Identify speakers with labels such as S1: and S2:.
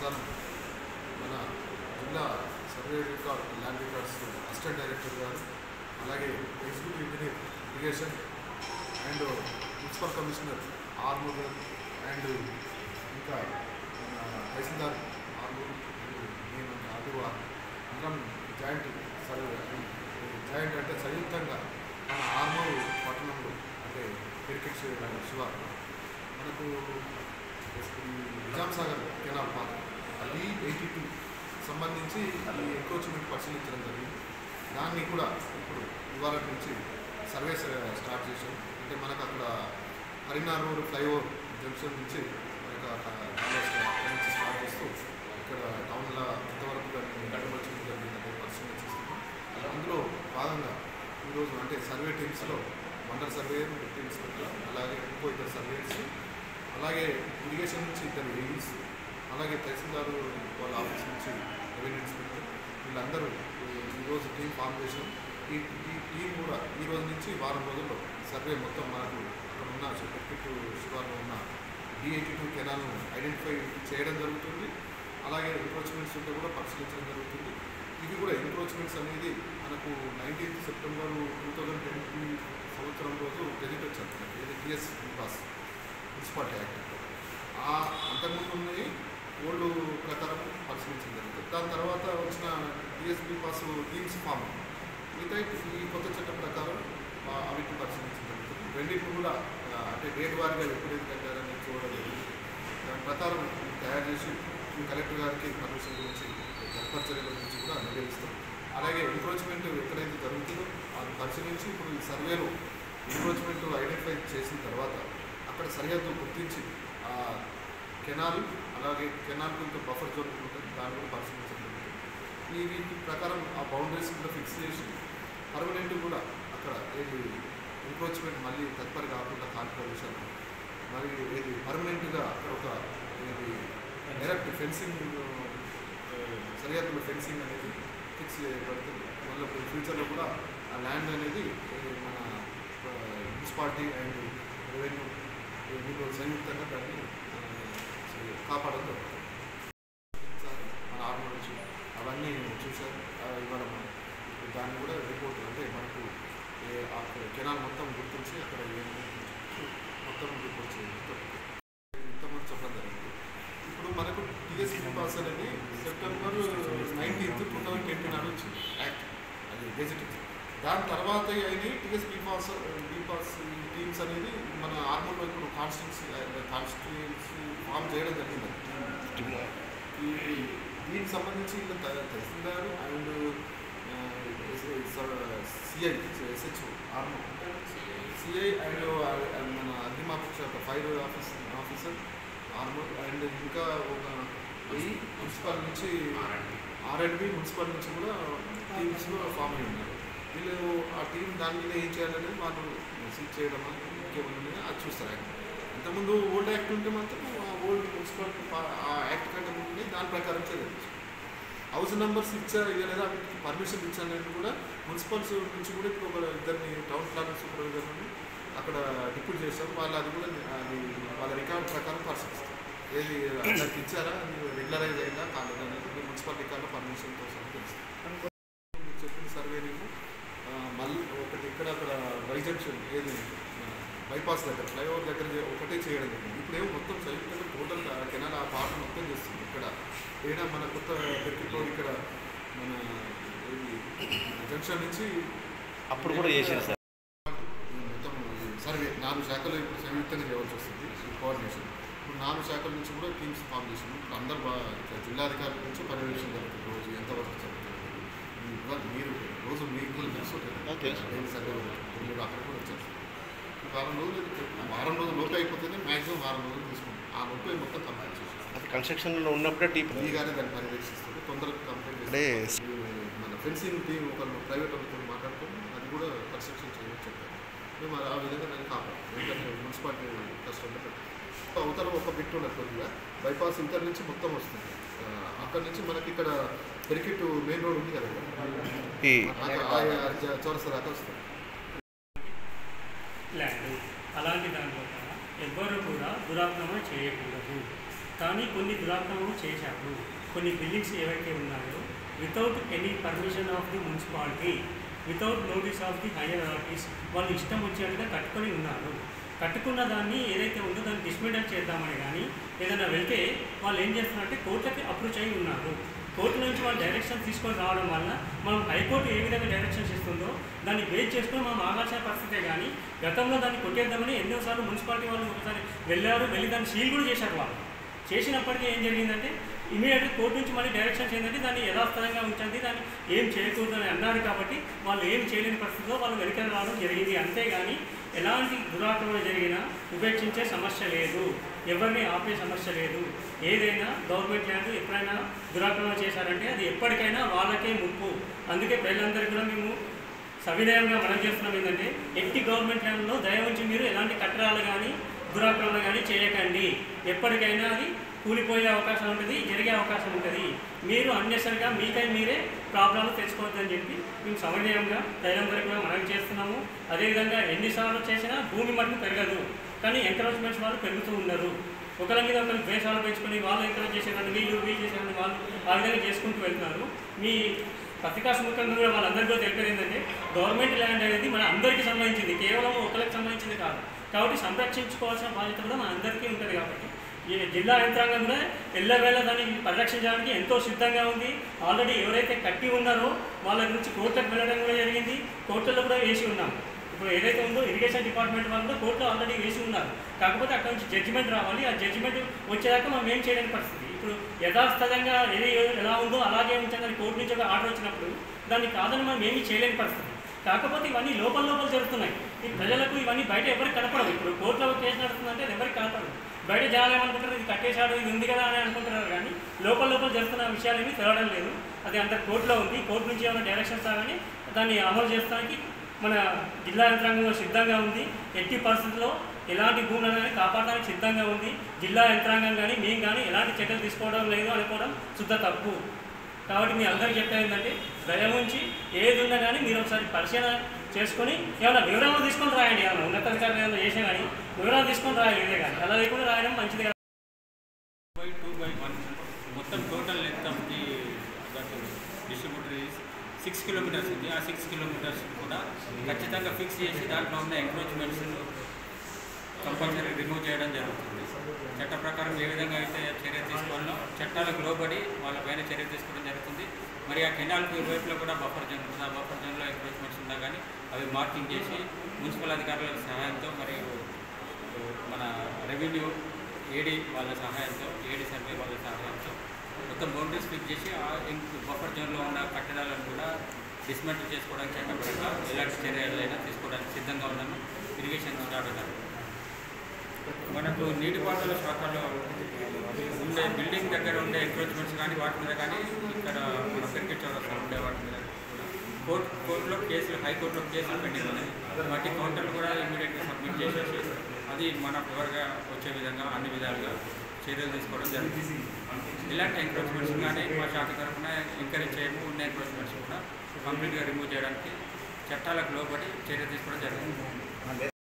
S1: అనుసారం మన జిల్లా survey record land records assistant director గారు అలాగే executive engineer irrigation and municipal commissioner Armoor గారు అండ్ ఇంకా మన తహసీల్దార్ ఆర్మూర్ and నేను ఆర్డీఓ అందరం జాయింట్ సర్వే జాయింట్ అంటే సంయుక్తంగా మన ఆర్మూర్ పట్టణంలో అంటే క్రికెట్ శివారు మనకు ఈ నిజాం సాగర్ కెనాల్ పాత అది ఎయిటీ టూ సంబంధించి ఈ ఎంక్రోచ్మెంట్ పరిశీలించడం జరిగింది దాన్ని కూడా ఇప్పుడు ఇవాళ నుంచి సర్వే స్టార్ట్ చేసాం అంటే మనకు అక్కడ హరినార్ రోడ్ ఫ్లైఓవర్ జంక్షన్ నుంచి మనకు అక్కడ నుంచి స్టార్ట్ చేస్తూ ఇక్కడ టౌన్లో ఎంతవరకు దాన్ని గడపరచడం జరిగిందంటే పరిశీలన చేస్తున్నాం అందులో భాగంగా ఈరోజు అంటే సర్వే టీమ్స్లో మండల్ సర్వేయర్ టీమ్స్ అలాగే ఇంకో ఇద్దరు సర్వేయర్స్ అలాగే ఇరిగేషన్ నుంచి ఇద్దరు ఏఈస్ అలాగే తహసీల్దారు వాళ్ళ ఆఫీస్ నుంచి రెవెన్యూ ఇన్స్పెక్టర్ వీళ్ళందరూ ఈ- ఈరోజు టీం ఫామ్ చేసాం ఈ ఈ టీం కూడా ఈ రోజు నుంచి వారం రోజుల్లో సర్వే మొత్తం మనకు అక్కడ ఉన్న సెక్రటరీ శివార్లో ఉన్న డిఐటి టూ కెనాల్ను ఐడెంటిఫై చేయడం జరుగుతుంది అలాగే ఎంక్రోచ్మెంట్స్ ఉంటే కూడా పరిశీలించడం జరుగుతుంది ఇవి కూడా ఎంక్రోచ్మెంట్స్ అనేది మనకు nineteenth September two thousand twenty సంవత్సరం రోజు గెజిట్ వచ్చారు మనకి ఏది టిఎస్ పాస్ మున్సిపాలిటీ యాక్ట్ ఆ అంతకుముందు ఉన్నాయి ఓల్డ్ ప్రకారం పరిశీలించడం జరుగుతుంది దాని తర్వాత వచ్చిన టిఎస్బి పాస్ టీమ్స్ ఫామ్ మిగతా ఈ కొత్త చట్టం ప్రకారం ఆ, అవిటిని పరిశీలించడం జరుగుతుంది రెండింటిని కూడా ఆ, అంటే డేట్ వారీగా ఎప్పుడైతే కట్టారని చూడడం జరిగింది దాని ప్రకారం ఇది తయారు చేసి ఈ కలెక్టర్ గారికి పర్మిషన్ గురించి తత్పరచర్యల గురించి కూడా నివేదిస్తాం అలాగే ఎంక్రోచ్మెంట్ ఎక్కడైతే జరుగుతుందో అది పరిశీలించి ఇప్పుడు ఈ సర్వేలో ఎంక్రోచ్మెంట్ ఐడెంటిఫై చేసిన తర్వాత అక్కడ సరిహద్దు గుర్తించి ఆ కెనాల్ అలాగే కెనాల్ కొంత బఫర్ జోన్ ఉంటుంది దాన్ని కూడా పరిశీలించడం జరుగుతుంది ఈ వీటి ప్రకారం ఆ బౌండరీస్ కూడా ఫిక్స్ చేసి పర్మనెంట్ కూడా అక్కడ ఏది ఎంక్రోచ్మెంట్ మళ్ళీ తత్పరి కాకుండా కాల్ ప్రవేశాలు మరి ఏది పర్మనెంట్గా అక్కడ ఒక ఏది డైరెక్ట్ ఫెన్సింగ్ సరిహద్దులో ఫెన్సింగ్ అనేది ఫిక్స్ చేయబడుతుంది మళ్ళీ ఇప్పుడు ఫ్యూచర్లో కూడా ఆ ల్యాండ్ అనేది ఏ, మన ఆ, మున్సిపాలిటీ అండ్ రెవెన్యూ వీళ్ళు సంయుక్తంగా దాన్ని ఆ, కాపాడడం జరుగుతుంది సార్ మన ఆర్మర్ నుంచి అవన్నీ చూశారు ఆ, ఇవాళ మనం ఇప్పుడు దాన్ని కూడా రిపోర్ట్ అంటే మనకు ఏ ఆ కెనాల్ మొత్తం గుర్తించి అక్కడ ఏమేమి మొత్తం రిపోర్ట్ చేయాలి ఇంతమంది చెప్పడం జరిగింది ఇప్పుడు మనకు టీఎస్పీ పాస్ అనేది September nineteenth two thousand twenty నాడు వచ్చింది యాక్ట్ అది గెజెట్ దాని తర్వాత అయిన TSP pass B pass teams అనేది మన ఆర్మూర్లో ఇప్పుడు కాన్స్టిట్యూన్సీ కాన్స్టిట్యూన్సీ ఫామ్ చేయడం జరిగింది ఈ దీనికి సంబంధించి ఇలా త- tahsildar and CI SHO Armoor CI and మన అగ్నిమాపక శాఖ fire office officer Armoor and ఇంకా ఒక వెయ్యి మున్సిపల్ నుంచి ఆర్ఎండ్బి మున్సిపల్ నుంచి కూడా టీమ్స్ ఫామ్ అయి ఉన్నారు వీళ్ళు ఆ టీం దాని మీద ఏం చేయాలనేది వాళ్ళు సీట్ చేయడం ఇంకేమన్నా అది చూస్తారు యాక్ట్ ఇంతకుముందు ఓల్డ్ యాక్ట్ ఉంటే మాత్రం ఆ ఓల్డ్ మున్సిపల్ ఆ యాక్ట్ కంటే ముందు దాని ప్రకారం చర్యలు హౌస్ నెంబర్స్ ఇచ్చారు ఇవ్వలేదా వీటికి పర్మిషన్ ఇచ్చారనేది కూడా మున్సిపల్స్ నుంచి కూడా ఇప్పుడు ఒక ఇద్దరిని టౌన్ ప్లానింగ్ సూపర్వైజర్ని అక్కడ డిప్యూట్ చేశారు వాళ్ళు అది కూడా అది వాళ్ళ రికార్డు ప్రకారం పరిశీలిస్తారు ఏది అందరికి ఇచ్చారా అది రెగ్యులరైజ్ అయిందా కాలేదా అనేది మీ మున్సిపల్ రికార్డులో పర్మిషన్ కోసం తెలుస్తుంది మీరు చెప్పిన సర్వే నేను మళ్ళీ ఒకటి ఇక్కడ అక్కడ వై జంక్షన్ ఏది మన బైపాస్ దగ్గర ఫ్లైఓవర్ దగ్గర చే- ఒకటే చేయడం జరిగింది ఇప్పుడేమో మొత్తం సంయుక్తంగా టోటల్ కెనాల్ ఆ పాట మొత్తం చేస్తుంది ఇక్కడ ఏడ మన కొత్త పెర్కిట్ రోడ్ ఇక్కడ మన ఏది జంక్షన్ నుంచి
S2: అప్పుడు కూడా చేశారు సార్
S1: ఈ మొత్తం ఈ సర్వే నాలుగు శాఖలు ఇప్పుడు సంయుక్తంగా చేయవలసి వస్తుంది ఈ కోఆర్డినేషన్ ఇప్పుడు నాలుగు శాఖల నుంచి కూడా టీమ్స్ ఫామ్ చేసింది ఇప్పుడు అందరు బాగా ఇట్లా జిల్లాధికారుల నుంచి పర్యవేక్షణ జరుగుతుంది రోజు ఎంతవరకు జరుగుతుంది ఈ ఇవాళ మీరు రోజు మీకు తెలుసు
S2: నాకు తెలుసు.
S1: డైలీ సర్వే మీరు అక్కడ కూడా వచ్చారు ఈ వారం రోజులు వారం రోజులు లోపు అయిపోతేనే మ్యాక్సిమం వారం రోజులు తీసుకుంటాం ఆ లోపు మొత్తం కంప్లీట్ చేసి
S2: అది కన్స్ట్రక్షన్లో ఉన్నప్పుడే టీ
S1: మీగానే దాన్ని పర్యవేక్షిస్తారు తొందరగా కంప్లీట్
S2: అంటే
S1: చేసి మన ఫెన్సింగ్ టీం ఒకళ్ళు ప్రైవేట్ వాళ్ళతో మాట్లాడుకొని అది కూడా కన్స్ట్రక్షన్ చేయమని చెప్పారు మేము ఆ విధంగా దాన్ని కాపాడు ఎందుకంటే మున్సిపాలిటీ కష్టం అవతల ఒక బిట్ ఉన్నది కొద్దిగా బైపాస్ ఇంటర్ నుంచి మొత్తం వస్తుంది ఆ, అక్కడ నుంచి మనకి ఇక్కడ పెరికెట్ మెయిన్ రోడ్ ఉంది కదా
S2: ఈ
S1: ఆ- ఆ- ఆ చౌరస్తా దాకా వస్తుంది
S3: ల్యాండ్ అలాంటి దాంట్లో కూడా ఎవ్వరు కూడా దురాక్రమణ చేయకూడదు కానీ కొన్ని దురాక్రమణలు చేశారు కొన్ని బిల్డింగ్స్ ఏవైతే ఉన్నాయో without any permission of the municipality without notice of the higher authorities వాళ్ళు ఇష్టం వచ్చేట్టుగా కట్టుకొని ఉన్నారు కట్టుకున్న దాన్ని ఏదైతే ఉందో దాన్ని డిస్మెంటల్ చేద్దామని కానీ ఏదైనా వెళ్తే వాళ్ళు ఏం చేస్తున్నారంటే కోర్టులకి అప్రోచ్ అయి ఉన్నారు కోర్టు నుంచి వాళ్ళు డైరెక్షన్ తీసుకొని రావడం వల్ల మనం హైకోర్టు ఏ విధంగా డైరెక్షన్స్ ఇస్తుందో దాన్ని బేస్ చేసుకొని మనం ఆగాల్సిన పరిస్థితే కానీ గతంలో దాన్ని కొట్టేద్దామని ఎన్నోసార్లు మున్సిపాలిటీ వాళ్ళు ఒకసారి వెళ్ళారు వెళ్ళి దాన్ని సీల్ కూడా చేశారు వాళ్ళు చేసినప్పటికీ ఏం జరిగిందంటే ఇమీడియట్గా కోర్టు నుంచి మళ్ళీ డైరెక్షన్స్ ఏంటంటే దాన్ని యథాస్థానంగా ఉంచండి దాన్ని ఏం చేయకూడదు అని అన్నారు కాబట్టి వాళ్ళు ఏం చేయలేని పరిస్థితిలో వాళ్ళు వెనుక రావడం జరిగింది అంతేగాని ఎలాంటి దురాక్రమణ జరిగినా ఉపేక్షించే సమస్య లేదు ఎవరిని ఆపే సమస్య లేదు ఏదైనా గవర్నమెంట్ ల్యాండ్ ఎప్పుడైనా దురాక్రమణ చేశారంటే అది ఎప్పటికైనా వాళ్ళకే ముప్పు అందుకే ప్రజలందరికీ కూడా మేము సవినయంగా మనం చేస్తున్నాం ఏంటంటే ఎట్టి గవర్నమెంట్ ల్యాండ్లో దయ ఉంచి మీరు ఎలాంటి కట్టడాలు కానీ దురాక్రమణ కానీ చేయకండి ఎప్పటికైనా అది కూలిపోయే అవకాశం ఉంటుంది జరిగే అవకాశం ఉంటుంది మీరు అన్నెసరిగా మీకై మీరే ప్రాబ్లాలు తెచ్చుకోవద్దని చెప్పి మేము సమన్వయంగా ప్రజలందరికీ కూడా మనం చేస్తున్నాము అదేవిధంగా ఎన్నిసార్లు చేసినా భూమి మట్టుకు పెరగదు కానీ ఎంకరేజ్మెంట్స్ వాళ్ళు పెరుగుతూ ఉన్నారు ఒకరి మీద ఒకరు ద్వేషాలు పెంచుకొని వాళ్ళు ఎంకరేజ్ చేసేదాన్ని వీళ్ళు వీళ్ళు చేసేదాన్ని వాళ్ళు ఆ విధంగా చేసుకుంటూ వెళ్తున్నారు మీ పత్రికా సుముఖంగా కూడా వాళ్ళందరికీ కూడా తెలిపేది ఏంటంటే గవర్నమెంట్ ల్యాండ్ అనేది మన అందరికీ సంబంధించింది కేవలం ఒకరికి సంబంధించింది కాదు కాబట్టి సంరక్షించుకోవాల్సిన బాధ్యత కూడా మన అందరికీ ఉంటుంది కాబట్టి ఈ జిల్లా యంత్రాంగం కూడా ఎల్లవేళ దాన్ని పరిరక్షించడానికి ఎంతో సిద్ధంగా ఉంది ఆల్రెడీ ఎవరైతే కట్టి ఉన్నారో వాళ్ళ గురించి కోర్టులకు వెళ్ళడం కూడా జరిగింది కోర్టుల్లో కూడా వేసి ఉన్నాం ఇప్పుడు ఏదైతే ఉందో ఇరిగేషన్ డిపార్ట్మెంట్ వాళ్ళు కూడా కోర్టులో ఆల్రెడీ వేసి ఉన్నారు కాకపోతే అక్కడ నుంచి జడ్జిమెంట్ రావాలి ఆ జడ్జిమెంట్ వచ్చేదాకా మనం ఏం చేయలేని పరిస్థితి ఇప్పుడు యథాస్థితంగా ఏది ఎలా ఉందో అలాగే ఉంచాలని కోర్టు నుంచి ఒక ఆర్డర్ వచ్చినప్పుడు దాన్ని కాదని మనం ఏమీ చేయలేని పరిస్థితి కాకపోతే ఇవన్నీ లోపల లోపల జరుగుతున్నాయి ఈ ప్రజలకు ఇవన్నీ బయట ఎవరికి కనపడవు ఇప్పుడు కోర్టులో ఒక కేసు నడుస్తుందంటే అది ఎవరికి కనపడదు బయట జనాలు ఏమనుకుంటారు ఇది కట్టేశాడు ఇది ఉంది కదా అని అనుకుంటున్నారు కానీ లోపల లోపల జరుగుతున్న విషయాలు ఏమీ తెలవడం లేదు అది అంత కోర్టులో ఉంది కోర్టు నుంచి ఏమైనా డైరెక్షన్స్ రాగానే దాన్ని అమలు చేయడానికి మన జిల్లా యంత్రాంగం సిద్ధంగా ఉంది ఎట్టి పరిస్థితుల్లో ఎలాంటి భూములను కానీ కాపాడడానికి సిద్ధంగా ఉంది జిల్లా యంత్రాంగం కానీ మేము కానీ ఎలాంటి చర్యలు తీసుకోవడం లేదు అనుకోవడం శుద్ధ తప్పు కాబట్టి మీ అందరికీ చెప్పేది ఏంటంటే దయ ఉంచి ఏది ఉన్నా కానీ మీరు ఒకసారి పరిశీలన చేసుకొని ఏమైనా వివరాలు తీసుకొని రాయండి ఏమైనా ఉన్నతాధికారులు ఏమైనా చేసినా కానీ వివరాలు తీసుకొని రాయాలి ఇదే కానీ అలా లేకుండా రాయడం మంచిది కాదు
S4: బై టూ బై వన్ మొత్తం total length of the that distributor is six kilometres ఉంది ఆ సిక్స్ కిలోమీటర్స్ కూడా ఖచ్చితంగా ఫిక్స్ చేసి దాంట్లో ఉన్న ఎంక్రోచ్మెంట్స్ కంపల్సరీ రిమూవ్ చేయడం జరుగుతుంది చట్ట ప్రకారం ఏ విధంగా అయితే చర్య తీసుకోవాలో చట్టాలకు లోబడి వాళ్ళ పైన చర్య తీసుకోవడం జరుగుతుంది మరి ఆ కెనాల్కి ఇరువైపులో కూడా బఫర్ జోన్ ఉంది ఆ బఫర్ జోన్లో ఎంక్రోచ్మెంట్స్ ఉన్నా కానీ అవి మార్కింగ్ చేసి మున్సిపల్ అధికారుల సహాయంతో మరియు మన రెవెన్యూ ఏడీ వాళ్ళ సహాయంతో ఏడీ సర్వే వాళ్ళ సహాయంతో మొత్తం బౌండరీస్ ఫిక్స్ చేసి ఆ బఫర్ జోన్లో ఉన్న కట్టడాలను కూడా డిస్మెంటల్ చేసుకోవడానికి చట్టపరంగా ఎలాంటి చర్యలైనా తీసుకోవడానికి సిద్ధంగా ఉన్నాము ఇరిగేషన్ స్టార్ట్ అయినారు మనకు నీటిపారుదల శాఖలో ఉండే బిల్డింగ్ దగ్గర ఉండే ఎంక్రోచ్మెంట్స్ కానీ వాటి మీద కానీ ఇక్కడ మన క్రికెట్ చౌరస్తా ఉండే వాటి మీద కూడా కోర్టు కోర్టులో కేసులు హైకోర్టులో కేసులు పెండింగ్ ఉన్నాయి వాటి కౌంటర్లు కూడా ఇమీడియట్గా సబ్మిట్ చేసేసి అది మన ఫేవర్గా వచ్చే విధంగా అన్ని విధాలుగా చర్యలు తీసుకోవడం జరుగుతుంది ఇలాంటి ఎంక్రోచ్మెంట్స్ కానీ మా శాఖ తరఫున ఎంకరేజ్ చేయము ఉన్న ఎంక్రోచ్మెంట్స్ కూడా కంప్లీట్గా రిమూవ్ చేయడానికి చట్టాలకు లోబడి చర్య తీసుకోవడం జరుగుతుంది